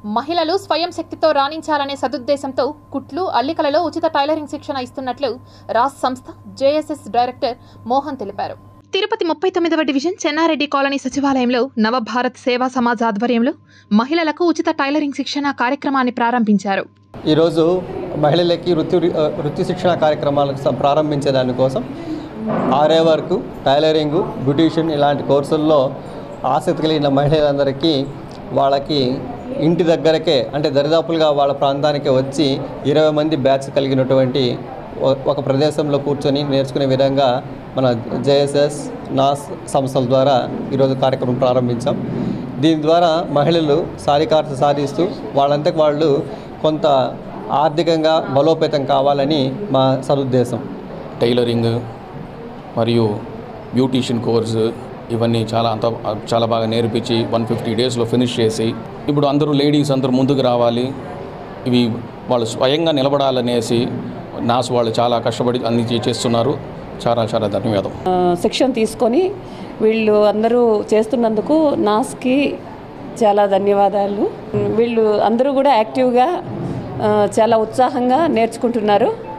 మహిళలు స్వయం శక్తితో రాణించాలనే సదుద్దేశంతో కుట్లు అల్లికలలో ఉచిత టైలరింగ్ శిక్షణ ఇస్తున్నట్లు రాస్ సంస్థ జేఎస్ఎస్ డైరెక్టర్ మోహన్ తెలిపారు తిరుపతి ముప్పై తొమ్మిదవ డివిజన్ చెన్నారెడ్డి కాలనీ సచివాలయంలో నవభారత్ సేవా సమాజ్ ఆధ్వర్యంలో మహిళలకు ఉచిత టైలరింగ్ శిక్షణ కార్యక్రమాన్ని ప్రారంభించారు ఈరోజు మహిళలకి వృత్తి వృత్తి శిక్షణ కార్యక్రమాలకు స- ప్రారంభించే దానికోసం ఆరే వర్క్ టైలరింగు బ్యూటీషియన్ ఇలాంటి కోర్సుల్లో ఆసక్తి కలిగిన మహిళలందరికీ వాళ్ళకి ఇంటి దగ్గరకే అంటే దరిదాపులుగా వాళ్ళ ప్రాంతానికి వచ్చి ఇరవై మంది బ్యాచ్ కలిగినటువంటి ఒ- ఒక ప్రదేశంలో కూర్చొని నేర్చుకునే విధంగా మన జేఎస్ఎస్ నాస్ సంస్థల ద్వారా ఈరోజు కార్యక్రమం ప్రారంభించాం దీని ద్వారా మహిళలు సాధికారత సాధిస్తూ వాళ్ళంతకు వాళ్ళు కొంత ఆర్థికంగా బలోపేతం కావాలని మా సదుద్దేశం టైలరింగ్ మరియు బ్యూటీషియన్ కోర్సు ఇవన్నీ చాలా అంత చాలా బాగా నేర్పించి వన్ ఫిఫ్టీ డేస్లో ఫినిష్ చేసి ఇప్పుడు అందరూ లేడీస్ అందరూ ముందుకు రావాలి ఇవి వాళ్ళు స్వయంగా నిలబడాలనేసి నాసు వాళ్ళు చాలా కష్టపడి అన్ని చేస్తున్నారు చాలా చాలా ధన్యవాదం శిక్షణ తీసుకొని వీళ్ళు అందరూ చేస్తున్నందుకు నాస్కి చాలా ధన్యవాదాలు వీళ్ళు అందరూ కూడా యాక్టివ్గా ఆ, చాలా ఉత్సాహంగా నేర్చుకుంటున్నారు